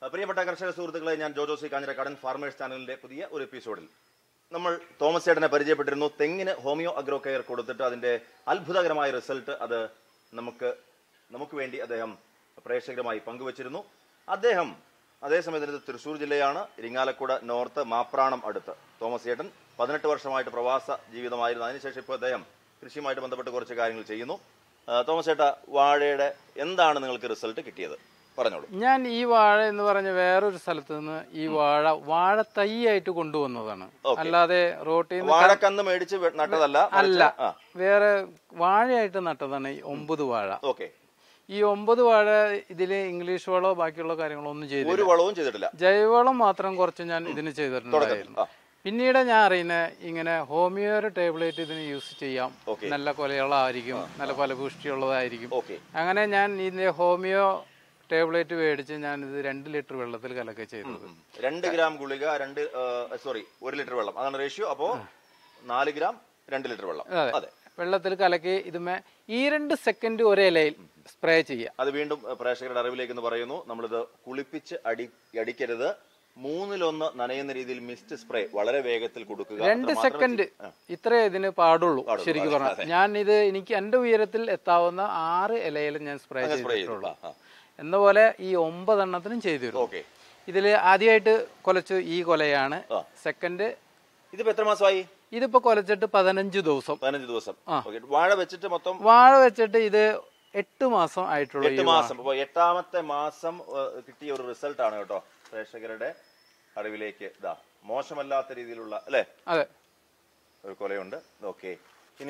പ്രിയപ്പെട്ട കർഷക സുഹൃത്തുക്കളെ ഞാൻ ജോജോ സി കാഞ്ഞിരക്കാടൻ ഫാർമേഴ്സ് ചാനലിന്റെ പുതിയ ഒരു എപ്പിസോഡിൽ നമ്മൾ തോമസ് ചേട്ടനെ പരിചയപ്പെട്ടിരുന്നു തെങ്ങിന് ഹോമിയോ അഗ്രോ കെയർ കൊടുത്തിട്ട് അതിന്റെ അത്ഭുതകരമായ റിസൾട്ട് അത് നമുക്ക് നമുക്ക് വേണ്ടി അദ്ദേഹം പ്രേക്ഷകരുമായി പങ്കുവച്ചിരുന്നു അദ്ദേഹം അതേസമയം ഇത് തൃശ്ശൂർ ജില്ലയാണ് ഇരിങ്ങാലക്കുട നോർത്ത് മാപ്രാണം അടുത്ത് തോമസ് ചേട്ടൻ പതിനെട്ട് വർഷമായിട്ട് പ്രവാസ ജീവിതമായിരുന്നു അതിനുശേഷം ഇപ്പോൾ അദ്ദേഹം കൃഷിയുമായിട്ട് ബന്ധപ്പെട്ട് കുറച്ച് കാര്യങ്ങൾ ചെയ്യുന്നു ആ, തോമസ് ചേട്ട വാഴയുടെ എന്താണ് നിങ്ങൾക്ക് റിസൾട്ട് കിട്ടിയത് പറഞ്ഞോളൂ ഞാൻ ഈ വാഴ എന്ന് പറഞ്ഞ വേറൊരു സ്ഥലത്ത് നിന്ന് ഈ വാഴ വാഴ തൈയായിട്ട് കൊണ്ടുവന്നതാണ് അല്ലാതെ റോട്ടിൽ നിന്ന് വാഴക്കന്ന് മേടിച്ച് വെ- നട്ടതല്ല അല്ല ആ വേറെ വാഴയായിട്ട് നട്ടതാണ് ഈ ഒമ്പത് വാഴ ഓക്കെ ഈ ഒമ്പത് വാഴ ഇതില് ഇംഗ്ലീഷ് വളമോ ബാക്കിയുള്ള കാര്യങ്ങളോ ഒന്നും ചെയ്തില്ല ഒരു വളവും ചെയ്തിട്ടില്ല ജൈവവളം മാത്രം കുറച്ച് ഞാൻ ഇതിന് ചെയ്തിട്ടുണ്ടായിരുന്നു ആ. പിന്നീട് ഞാൻ അറിയുന്നത് ഇങ്ങനെ ഹോമിയോയുടെ ടേബ്ലറ്റ് ഇതിന് യൂസ് ചെയ്യാം Okay. നല്ല കൊലയുള്ളതായിരിക്കും നല്ല ഫലപുഷ്ടിയുള്ളതായിരിക്കും ഓക്കെ അങ്ങനെ ഞാൻ ഇതിന്റെ ഹോമിയോ ടേബ്ലറ്റ് മേടിച്ച് ഞാൻ ഇത് രണ്ട് ലിറ്റർ വെള്ളത്തിൽ കലക്കി ചെയ്തത് രണ്ട് ഗ്രാം ഗുളിക രണ്ട് സോറി ഒരു ലിറ്റർ വെള്ളം അതാണ് റേഷ്യോ അപ്പോ നാല് ഗ്രാം രണ്ട് ലിറ്റർ വെള്ളം അതെ. അതെ വെള്ളത്തിൽ കലക്കി ഇതുമേ ഈ രണ്ട് സെക്കൻഡ് ഒരേലയിൽ സ്പ്രേ ചെയ്യാം അത് വീണ്ടും ഏഹ്, പ്രേക്ഷകരുടെ അറിവിലേക്ക് എന്ന് പറയുന്നു നമ്മളിത് കുളിപ്പിച്ച് അടി അടിക്കരുത് മൂന്നിലൊന്ന് നനയുന്ന രീതിയിൽ മിസ്റ്റ് സ്പ്രേ വളരെ വേഗത്തിൽ കൊടുക്കുക രണ്ട് അത്ര മാത്രമേ സെക്കൻഡ് ചെയ്യൂ. ആ. ഇത്രേ ഇതിന് പാടുള്ളൂ പാടുള്ളൂ, ശരിക്കും അതെ, പറഞ്ഞാൽ ഞാൻ ഇത് എനിക്ക് എന്റെ ഉയരത്തിൽ എത്താവുന്ന ആറ് ഇലയിൽ ഞാൻ സ്പ്രേ അങ്ങനെ സ്പ്രേ ചെയ്തു ചെയ്തിട്ടുള്ളൂ ആ, ആ. എന്ന പോലെ ഈ ഒമ്പതെണ്ണത്തിനും ചെയ്തു തരും ഓക്കെ ഇതിൽ ആദ്യമായിട്ട് കൊലച്ചു ഈ കൊലയാണ് ആ. സെക്കൻഡ് ഇതിപ്പോ എത്ര മാസമായി ഇതിപ്പോ കൊലച്ചിട്ട് പതിനഞ്ച് ദിവസം പതിനഞ്ച് ദിവസം ഓക്കെ വാഴ വെച്ചിട്ട് മൊത്തം വാഴ വെച്ചിട്ട് ഇത് എട്ട് മാസം ആയിട്ടുള്ള എട്ട് മാസം അപ്പൊ എട്ടാമത്തെ മാസം ഏഹ്, കിട്ടിയ ഒരു റിസൾട്ട് ആണ് കേട്ടോ പ്രേക്ഷകരുടെ അറിവിലേക്ക് ഇതാ മോശമല്ലാത്ത രീതിയിലുള്ള അല്ലേ അതെ ഒരു കൊലയുണ്ട് ഓക്കെ ഇനി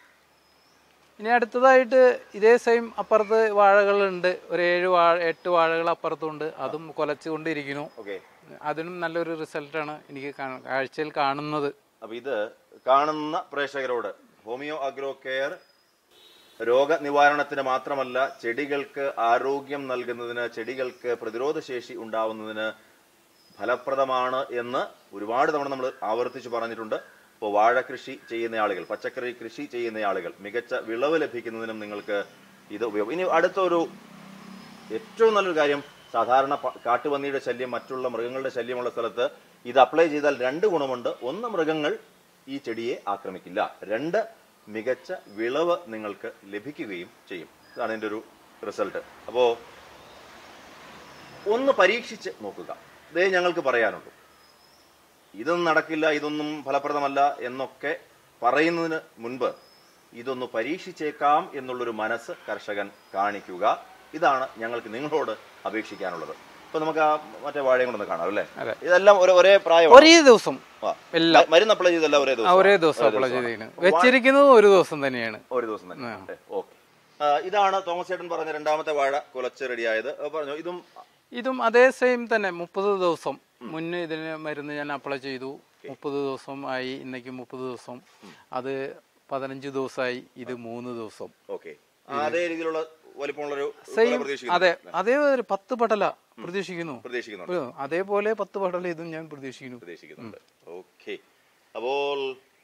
ഇനി അടുത്തതായിട്ട് ഇതേ സെയിം അപ്പുറത്ത് വാഴകളുണ്ട് ഒരു ഏഴ് വാഴ എട്ട് വാഴകൾ അപ്പുറത്തുണ്ട് അതും കൊലച്ചുകൊണ്ടിരിക്കുന്നു ഓക്കെ അതിനും നല്ലൊരു റിസൾട്ടാണ് എനിക്ക് കാ- കാഴ്ചയിൽ കാണുന്നത് അപ്പൊ ഇത് കാണുന്ന പ്രേക്ഷകരോട് ഹോമിയോ അഗ്രോ കെയർ രോഗനിവാരണത്തിന് മാത്രമല്ല ചെടികൾക്ക് ആരോഗ്യം നൽകുന്നതിന് ചെടികൾക്ക് പ്രതിരോധ ശേഷി ഉണ്ടാവുന്നതിന് ഫലപ്രദമാണ് എന്ന് ഒരുപാട് തവണ നമ്മൾ ആവർത്തിച്ച് പറഞ്ഞിട്ടുണ്ട് ഇപ്പോൾ വാഴ കൃഷി ചെയ്യുന്ന ആളുകൾ പച്ചക്കറി കൃഷി ചെയ്യുന്ന ആളുകൾ മികച്ച വിളവ് ലഭിക്കുന്നതിനും നിങ്ങൾക്ക് ഇത് ഉപയോഗം ഇനി അടുത്തൊരു ഏറ്റവും നല്ലൊരു കാര്യം സാധാരണ പ- കാട്ടുപന്നിയുടെ ശല്യം മറ്റുള്ള മൃഗങ്ങളുടെ ശല്യമുള്ള സ്ഥലത്ത് ഇത് അപ്ലൈ ചെയ്താൽ രണ്ട് ഗുണമുണ്ട് ഒന്ന് മൃഗങ്ങൾ ഈ ചെടിയെ ആക്രമിക്കില്ല രണ്ട് മികച്ച വിളവ് നിങ്ങൾക്ക് ലഭിക്കുകയും ചെയ്യും ഇതാണ് എൻ്റെ ഒരു റിസൾട്ട് അപ്പോ ഒന്ന് പരീക്ഷിച്ച് നോക്കുക ഇതേ ഞങ്ങൾക്ക് പറയാനുള്ളൂ ഇതൊന്നും നടക്കില്ല ഇതൊന്നും ഫലപ്രദമല്ല എന്നൊക്കെ പറയുന്നതിന് മുൻപ് ഇതൊന്ന് പരീക്ഷിച്ചേക്കാം എന്നുള്ളൊരു മനസ്സ് കർഷകൻ കാണിക്കുക ഇതാണ് ഞങ്ങൾക്ക് നിങ്ങളോട് അപേക്ഷിക്കാനുള്ളത് ഇപ്പൊ നമുക്ക് ആ മറ്റേ വാഴയും കൊണ്ടൊന്ന് കാണാം അല്ലേ അതെ. ഇതെല്ലാം ഒരേ ഒരേ പ്രായം ഒരേ ദിവസം എല്ലാം മരുന്ന് അപ്ലൈ ചെയ്തല്ല ഒരേ ആ, ദിവസം ഒരേ ദിവസം അപ്ലൈ ചെയ്തിരിക്കുന്നത് വെച്ചിരിക്കുന്നത് ഒരു ദിവസം തന്നെയാണ് ഒരു ദിവസം തന്നെ ഓക്കെ ഇതാണ് തോമസ് ചേട്ടൻ പറഞ്ഞ രണ്ടാമത്തെ വാഴ കുലച്ച് റെഡിയായത് പറഞ്ഞു ഇതും ഇതും അതേ സെയിം തന്നെ മുപ്പത് ദിവസം മുന്നേ ഇതിന് മരുന്ന് ഞാൻ അപ്ലൈ ചെയ്തു മുപ്പത് ദിവസം ആയി ഇന്നേക്ക് മുപ്പത് ദിവസം അത് പതിനഞ്ച് ദിവസമായി ഇത് മൂന്ന് ദിവസം ഓക്കെ അതേ രീതിയിലുള്ള വലിപ്പമുള്ളൊരു സെയിം കൊല പ്രതീക്ഷിക്കുന്നു അതെ അതേ ഒരു പത്ത് പടല പ്രതീക്ഷിക്കുന്നു പ്രതീക്ഷിക്കുന്നുണ്ട് ഒരു അതേപോലെ പത്ത് പടല ഇതും ഞാൻ പ്രതീക്ഷിക്കുന്നു പ്രതീക്ഷിക്കുന്നുണ്ട് ഓക്കെ അപ്പോൾ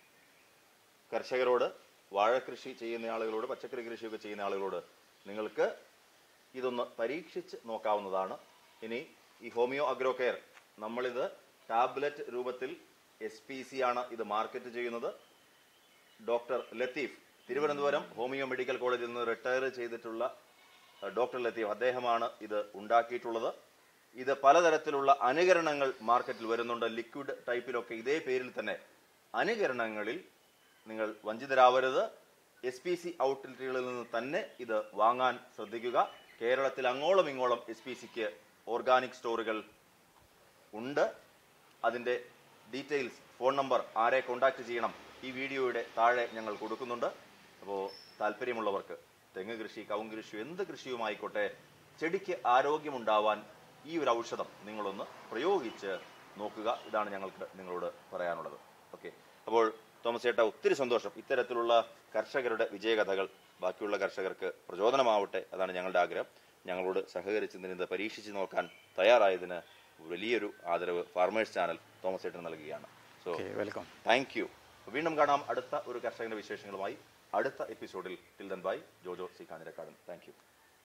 കർഷകരോട് വാഴ കൃഷി ചെയ്യുന്ന ആളുകളോട് പച്ചക്കറി കൃഷിയൊക്കെ ചെയ്യുന്ന ആളുകളോട് നിങ്ങൾക്ക് ഇതൊന്ന് പരീക്ഷിച്ച് നോക്കാവുന്നതാണ് ഇനി ഈ ഹോമിയോ അഗ്രോ കെയർ നമ്മളിത് ടാബ്ലറ്റ് രൂപത്തിൽ എസ് പി സി ആണ് ഇത് മാർക്കറ്റ് ചെയ്യുന്നത് doctor Latheef Thiruvananthapuram homeo medical കോളേജിൽ നിന്ന് റിട്ടയർ ചെയ്തിട്ടുള്ള അഹ്, ഡോക്ടർ ലത്തീഫ് അദ്ദേഹമാണ് ഇത് ഉണ്ടാക്കിയിട്ടുള്ളത് ഇത് പലതരത്തിലുള്ള അനുകരണങ്ങൾ മാർക്കറ്റിൽ വരുന്നുണ്ട് ലിക്വിഡ് ടൈപ്പിലൊക്കെ ഇതേ പേരിൽ തന്നെ അനുകരണങ്ങളിൽ നിങ്ങൾ വഞ്ചിതരാവരുത് എസ് പി സി ഔട്ട്ലെറ്റുകളിൽ നിന്ന് തന്നെ ഇത് വാങ്ങാൻ ശ്രദ്ധിക്കുക കേരളത്തിൽ അങ്ങോളം ഇങ്ങോളം എസ് പി സിക്ക് ഓർഗാനിക് സ്റ്റോറുകൾ ഉണ്ട് അതിന്റെ ഡീറ്റെയിൽസ് ഫോൺ നമ്പർ ആരെ കോണ്ടാക്ട് ചെയ്യണം ഈ വീഡിയോയുടെ താഴെ ഞങ്ങൾ കൊടുക്കുന്നുണ്ട് അപ്പോൾ താല്പര്യമുള്ളവർക്ക് തെങ്ങ് കൃഷി കവുങ്ങ് കൃഷി എന്ത് കൃഷിയുമായിക്കോട്ടെ ചെടിക്ക് ആരോഗ്യമുണ്ടാവാൻ ഈ ഒരു ഔഷധം നിങ്ങളൊന്ന് പ്രയോഗിച്ച് നോക്കുക ഇതാണ് ഞങ്ങൾക്ക് നിങ്ങളോട് പറയാനുള്ളത് ഓക്കെ അപ്പോൾ തോമസ് ചേട്ടാ ഒത്തിരി സന്തോഷം ഇത്തരത്തിലുള്ള കർഷകരുടെ വിജയകഥകൾ ബാക്കിയുള്ള കർഷകർക്ക് പ്രചോദനമാവട്ടെ അതാണ് ഞങ്ങളുടെ ആഗ്രഹം ഞങ്ങളോട് സഹകരിച്ചതിന് ഇത് പരീക്ഷിച്ച് നോക്കാൻ തയ്യാറായതിന് വലിയൊരു ആദരവ് ഫാർമേഴ്സ് ചാനൽ തോമസ് ചേട്ടൻ നൽകുകയാണ് so okay welcome thank you വീണ്ടും കാണാം അടുത്ത ഒരു കർഷകന്റെ വിശേഷങ്ങളുമായി അടുത്ത എപ്പിസോഡിൽ till then bye Jojo C Kanjirakkadan thank U